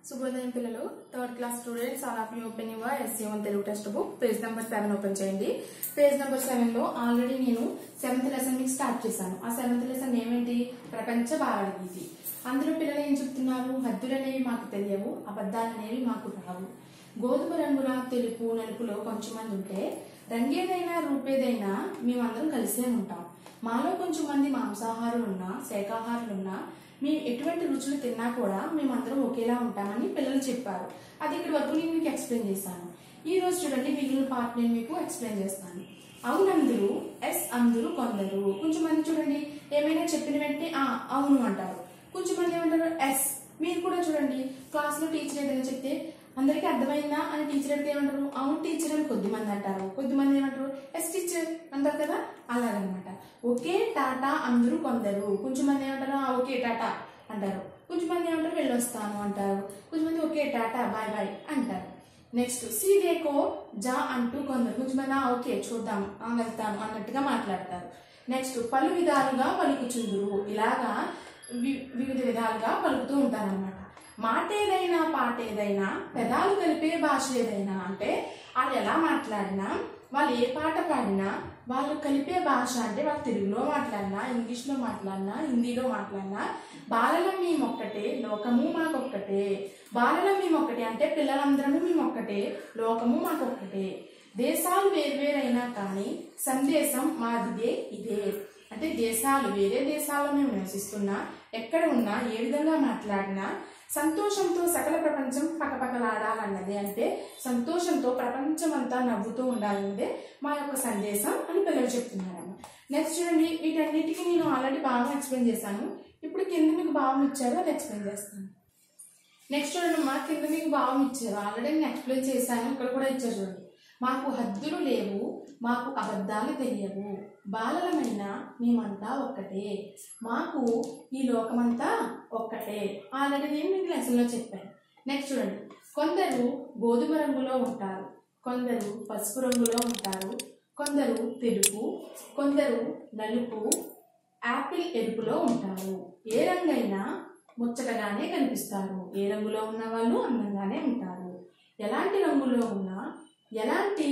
శుభోదయం పిల్లలు third class students all of you open your SC one Telugu text book page number seven open చేయండి page number seven లో already నేను seventh lesson మీకు start చేశాను ఆ సెవెంత్ లెసన్ ఏమేంటి ప్రపంచ భారతగీతి అందులో పిల్లలు ఏం చెప్తున్నారు హద్దులనేవి మాకు తెలియవు అబద్ధాలనేవి మాకు రావు గోధుమ రంగుల తెలుపు నలుపులో కొంచెం మంది ఉంటే రంగేదైనా రూపేదైనా మేమందరం కలిసే ఉంటాం మాలో కొంచెం మంది మాంసాహారులు ఉన్నా శాకాహారులు ఉన్నా మేము ఎటువంటి రుచులు తిన్నా కూడా మేమందరం ఒకేలా ఉంటామని పిల్లలు చెప్పారు అది ఇక్కడ వరకు నేను మీకు ఎక్స్ప్లెయిన్ చేశాను ఈ రోజు చూడండి మిగిలిన పార్ట్ నేను మీకు ఎక్స్ప్లెయిన్ చేస్తాను అవునందరూ ఎస్ అందరూ కొందరు కొంచెం మంది చూడండి ఏమైనా చెప్పిన వెంటనే ఆ అవును అంటారు కొంచెం మంది ఏమంటారు ఎస్ మీరు కూడా చూడండి క్లాస్ లో టీచర్ ఏదైనా చెప్తే అందరికీ అర్థమైందా అని టీచర్ అడిగితే ఏమంటారు అవును టీచర్ అని కొద్ది మంది అంటారు కొద్ది మంది ఏమంటారు ఎస్ టీచర్ అంటారు కదా అలాగనమాట ఒకే టాటా అందరూ కొందరు కొంచెం మంది ఏమంటారు "ఆ, ఓకే టాటా అంటారు కొంచెం మంది ఏమంటారు వెళ్ళొస్తాను అంటారు కొంచెం మంది ఓకే టాటా బాయ్ బాయ్ అంటారు నెక్స్ట్ సి దేకో జా అంటూ కొందరు కొంచెం మంది "ఆ, ఓకే చూద్దాం ఆ, వెళ్తాను అన్నట్టుగా మాట్లాడతారు నెక్స్ట్ పలు విధాలుగా పలుకుచుందురు ఇలాగా వి- వివిధ విధాలుగా పలుకుతూ ఉంటారన్నమాట మాట ఏదైనా పాట ఏదైనా పెదాలు కలిపే భాష ఏదైనా అంటే వాళ్ళు ఎలా మాట్లాడినా వాళ్ళు ఏ పాట పాడినా వాళ్ళు కలిపే భాష అంటే వాళ్ళు తెలుగులో మాట్లాడినా ఇంగ్లీష్లో మాట్లాడినా హిందీలో మాట్లాడినా బాలలం మేమొక్కటే లోకము మాకొక్కటే బాలలం మేమొక్కటే అంటే పిల్లలందరము మేమొక్కటే లోకము మాకొక్కటే దేశాలు వేర్వేరైనా కానీ సందేశం మాదిదే ఇదే అంటే దేశాలు వేరే దేశాల్లో మేము నివసిస్తున్నా ఎక్కడ ఉన్నా ఏ విధంగా మాట్లాడినా సంతోషంతో సకల ప్రపంచం పకపకలాడాలన్నది అంటే సంతోషంతో ప్రపంచం అంతా నవ్వుతూ ఉండాలన్నదే మా యొక్క సందేశం అని పిల్లలు చెప్తున్నారమ్మ నెక్స్ట్ చూడండి వీటన్నిటికీ నేను ఆల్రెడీ బాగా ఎక్స్ప్లెయిన్ చేశాను ఇప్పుడు కింద మీకు భావం ఇచ్చారో అది ఎక్స్ప్లెయిన్ చేస్తాను నెక్స్ట్ చూడండి మా కింద మీకు భావం ఇచ్చారు ఆల్రెడీ నేను ఎక్స్ప్లెయిన్ చేశాను ఇక్కడ కూడా ఇచ్చారు చూడండి మాకు హద్దులు లేవు మాకు అబద్ధాలు తెలియవు బాలలమైన మేమంతా ఒక్కటే మాకు ఈ లోకమంతా ఒక్కటే ఆల్రెడీ నేను మీకు లెసన్లో చెప్పాను నెక్స్ట్ చూడండి కొందరు గోధుమ రంగులో ఉంటారు కొందరు పసుపు రంగులో ఉంటారు కొందరు తెలుపు కొందరు నలుపు యాపిల్ ఎరుపులో ఉంటారు ఏ రంగైనా ముచ్చటగానే కనిపిస్తారు ఏ రంగులో ఉన్న వాళ్ళు అందంగానే ఉంటారు ఎలాంటి రంగులో ఉన్నా ఎలాంటి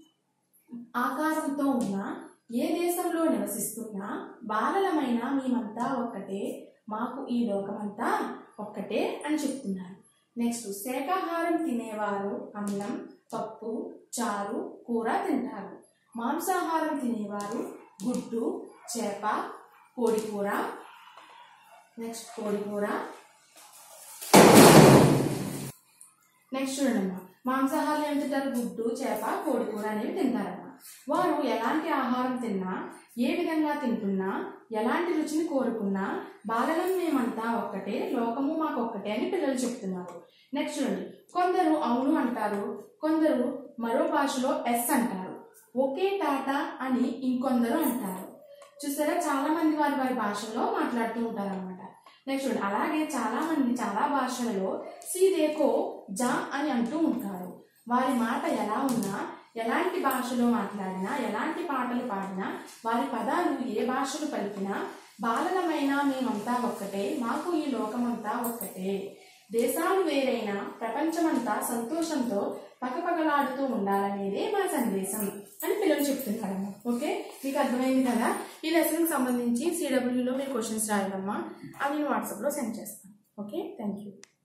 ఆకారంతో ఉన్నా ఏ దేశంలో నివసిస్తున్నా బాలలమైన మేమంతా ఒక్కటే మాకు ఈ లోకమంతా ఒక్కటే అని చెప్తున్నారు నెక్స్ట్ శాకాహారం తినేవారు అన్నం పప్పు చారు కూర తింటారు మాంసాహారం తినేవారు గుడ్డు చేప కోడి కూర నెక్స్ట్ కోడి కూర నెక్స్ట్ చూడండి మాంసాహారం ఏం తింటారు గుడ్డు చేప కోడి కూర అనేవి తింటారమ్మా వారు ఎలాంటి ఆహారం తిన్నా ఏ విధంగా తింటున్నా ఎలాంటి రుచిని కోరుకున్నా బాలలం మేమంతా ఒక్కటే లోకము మాకు ఒక్కటే అని పిల్లలు చెప్తున్నారు నెక్స్ట్ చూడండి కొందరు అవును అంటారు కొందరు మరో భాషలో ఎస్ అంటారు ఒకే టాటా అని ఇంకొందరు అంటారు చూసారా చాలా మంది వారి వారి భాషలో మాట్లాడుతూ ఉంటారు అనమాట నెక్స్ట్ చూడండి అలాగే చాలా మంది చాలా భాషలలో సీదేకో జా అని అంటూ ఉంటారు వారి మాట ఎలా ఉన్నా ఎలాంటి భాషలో మాట్లాడినా ఎలాంటి పాటలు పాడినా వారి పదాలు ఏ భాషలు పలికినా బాలలమైన మేమంతా ఒక్కటే మాకు ఈ లోకమంతా ఒక్కటే దేశాలు వేరైనా ప్రపంచమంతా సంతోషంతో పకపకలాడుతూ ఉండాలనేదే మా సందేశం అని పిల్లలు చెప్తున్నారమ్మా ఓకే మీకు అర్థమైంది కదా ఈ లెసన్కి సంబంధించి సిడబ్ల్యూలో మీరు క్వశ్చన్స్ రాయాలమ్మా అవి నేను వాట్సాప్లో సెండ్ చేస్తాను ఓకే థ్యాంక్ యూ